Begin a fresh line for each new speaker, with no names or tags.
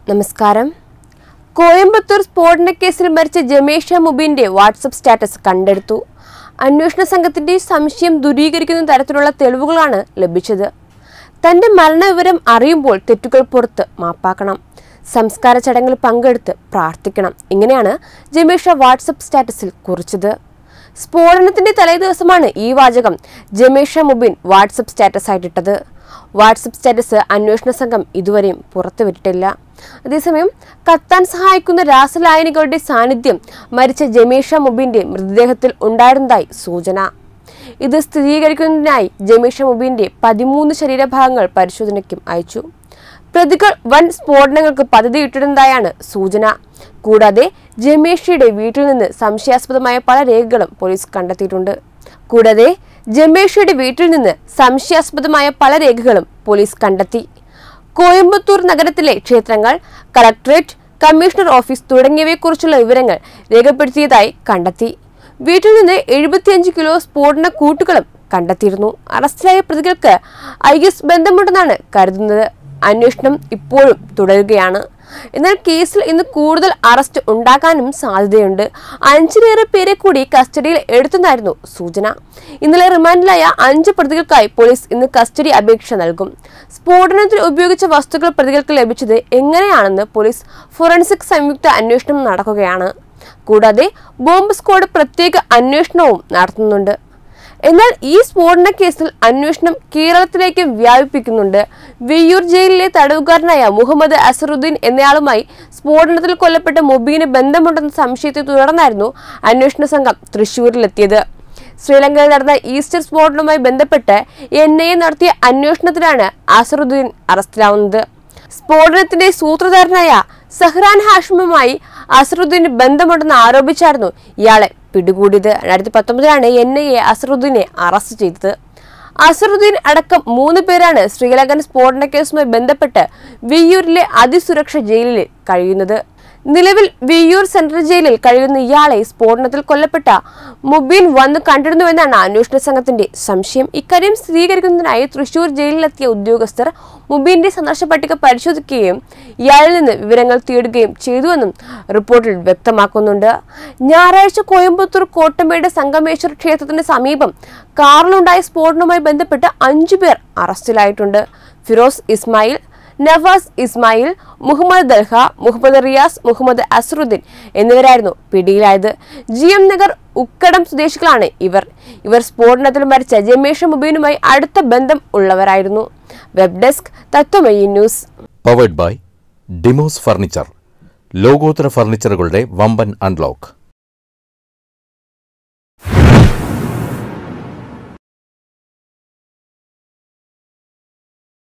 നമസ്കാരം കോയമ്പത്തൂർ സ്ഫോടന കേസിൽ മരിച്ച ജമേഷ മുബീന്റെ വാട്സപ്പ് സ്റ്റാറ്റസ് കണ്ടെടുത്തു അന്വേഷണ സംഘത്തിന്റെ സംശയം ദൂരീകരിക്കുന്ന തരത്തിലുള്ള തെളിവുകളാണ് ലഭിച്ചത് തന്റെ മരണവിവരം അറിയുമ്പോൾ തെറ്റുകൾ പുറത്ത് മാപ്പാക്കണം സംസ്കാര ചടങ്ങിൽ പങ്കെടുത്ത് പ്രാർത്ഥിക്കണം ഇങ്ങനെയാണ് ജമേഷ വാട്സപ്പ് സ്റ്റാറ്റസിൽ കുറിച്ചത് സ്ഫോടനത്തിന്റെ തലേദിവസമാണ് ഈ വാചകം ജമേഷ മുബിൻ വാട്സപ്പ് സ്റ്റാറ്റസ് ആയിട്ടിട്ടത് വാട്സപ്പ് സ്റ്റാറ്റസ് അന്വേഷണ സംഘം ഇതുവരെയും പുറത്തുവിട്ടിട്ടില്ല അതേസമയം കത്താൻ സഹായിക്കുന്ന രാസലായനികളുടെ സാന്നിധ്യം മരിച്ച ജമീഷ മുബിന്റെ മൃതദേഹത്തിൽ ഉണ്ടായിരുന്നതായി സൂചന ഇത് സ്ഥിരീകരിക്കുന്നതിനായി ജമീഷ മുബീന്റെ പതിമൂന്ന് ശരീരഭാഗങ്ങൾ പരിശോധനയ്ക്കും അയച്ചു പ്രതികൾ വൻ സ്ഫോടനങ്ങൾക്ക് പദ്ധതിയിട്ടിരുന്നതായാണ് സൂചന കൂടാതെ ജമേഷയുടെ വീട്ടിൽ നിന്ന് സംശയാസ്പദമായ പല രേഖകളും പോലീസ് കണ്ടെത്തിയിട്ടുണ്ട് കൂടാതെ ജമേഷയുടെ വീട്ടിൽ നിന്ന് സംശയാസ്പദമായ പല രേഖകളും പോലീസ് കണ്ടെത്തി കോയമ്പത്തൂർ നഗരത്തിലെ ക്ഷേത്രങ്ങൾ കളക്ടറേറ്റ് കമ്മീഷണർ ഓഫീസ് തുടങ്ങിയവയെക്കുറിച്ചുള്ള വിവരങ്ങൾ രേഖപ്പെടുത്തിയതായി കണ്ടെത്തി വീട്ടിൽ നിന്ന് എഴുപത്തിയഞ്ച് കിലോ സ്ഫോടന കൂട്ടുകളും കണ്ടെത്തിയിരുന്നു അറസ്റ്റിലായ പ്രതികൾക്ക് ഐ എസ് ബന്ധമുണ്ടെന്നാണ് കരുതുന്നത് അന്വേഷണം ഇപ്പോഴും തുടരുകയാണ് എന്നാൽ കേസിൽ ഇന്ന് കൂടുതൽ അറസ്റ്റ് ഉണ്ടാകാനും സാധ്യതയുണ്ട് അഞ്ചിലേറെ പേരെ കൂടി കസ്റ്റഡിയിൽ എടുത്തെന്നായിരുന്നു സൂചന ഇന്നലെ റിമാൻഡിലായ അഞ്ച് പ്രതികൾക്കായി പോലീസ് ഇന്ന് കസ്റ്റഡി അപേക്ഷ നൽകും സ്ഫോടനത്തിൽ ഉപയോഗിച്ച വസ്തുക്കൾ പ്രതികൾക്ക് ലഭിച്ചത് എങ്ങനെയാണെന്ന് പോലീസ് ഫോറൻസിക് സംയുക്ത അന്വേഷണം നടക്കുകയാണ് കൂടാതെ ബോംബ് സ്ക്വാഡ് പ്രത്യേക അന്വേഷണവും നടത്തുന്നുണ്ട് എന്നാൽ ഈ സ്ഫോടന കേസിൽ അന്വേഷണം കേരളത്തിലേക്ക് വ്യാപിപ്പിക്കുന്നുണ്ട് വിയ്യൂർ ജയിലിലെ തടവുകാരനായ മുഹമ്മദ് അസറുദ്ദീൻ എന്നയാളുമായി സ്ഫോടനത്തിൽ കൊല്ലപ്പെട്ട മൊബീന് ബന്ധമുണ്ടെന്ന സംശയത്തെ തുടർന്നായിരുന്നു അന്വേഷണ സംഘം തൃശൂരിലെത്തിയത് ശ്രീലങ്കയിൽ നടന്ന ഈസ്റ്റർ സ്ഫോടനവുമായി ബന്ധപ്പെട്ട് എൻ ഐ എ നടത്തിയ അന്വേഷണത്തിലാണ് അസറുദ്ദീൻ അറസ്റ്റിലാവുന്നത് സ്ഫോടനത്തിന്റെ സൂത്രധാരനായ സഹ്റാൻ ഹാഷിമുമായി അസറുദ്ദീന് ബന്ധമുണ്ടെന്ന് ആരോപിച്ചായിരുന്നു ഇയാളെ പിടികൂടിയത് രണ്ടായിരത്തി പത്തൊമ്പതിലാണ് എൻ ഐ എ അസറുദ്ദീനെ അറസ്റ്റ് ചെയ്തത് അസറുദ്ദീൻ അടക്കം മൂന്ന് പേരാണ് ശ്രീലങ്കൻ സ്ഫോടന കേസുമായി ബന്ധപ്പെട്ട് വിയ്യൂരിലെ അതിസുരക്ഷ ജയിലിൽ കഴിയുന്നത് നിലവിൽ വിയ്യൂർ സെൻട്രൽ ജയിലിൽ കഴിയുന്ന ഇയാളെ സ്ഫോടനത്തിൽ കൊല്ലപ്പെട്ട മുബീൻ വന്ന് കണ്ടിരുന്നുവെന്നാണ് അന്വേഷണ സംഘത്തിന്റെ സംശയം ഇക്കാര്യം സ്ഥിരീകരിക്കുന്നതിനായി തൃശൂർ ജയിലിലെത്തിയ ഉദ്യോഗസ്ഥർ മുബീന്റെ സന്ദർശന പട്ടിക പരിശോധിക്കുകയും ഇയാളിൽ നിന്ന് വിവരങ്ങൾ തേടുകയും ചെയ്തുവെന്നും റിപ്പോർട്ടിൽ വ്യക്തമാക്കുന്നുണ്ട് ഞായറാഴ്ച കോയമ്പത്തൂർ കോട്ടമേട് സംഗമേശ്വർ ക്ഷേത്രത്തിന് സമീപം കാറിലുണ്ടായ സ്ഫോടനവുമായി ബന്ധപ്പെട്ട് അഞ്ചു പേർ അറസ്റ്റിലായിട്ടുണ്ട് ഫിറോസ് ഇസ്മായിൽ നവാസ് ഇസ്മായിൽ മുഹമ്മദ് ദൽഹ മുഹമ്മദ് റിയാസ് മുഹമ്മദ് അസറുദ്ദീൻ എന്നിവരായിരുന്നു പിടിയിലായത് ജി എം നഗർ ഉക്കടം സ്വദേശികളാണ് ഇവർ ഇവർ സ്ഫോടനത്തിൽ മരിച്ച ജമേഷ മുബീനുമായി അടുത്ത ബന്ധം ഉള്ളവരായിരുന്നു web desk Tatwamayi news
powered by Demos furniture ലോകോത്തര ഫർണിച്ചറുകളുടെ വമ്പൻ അൺലോക്ക്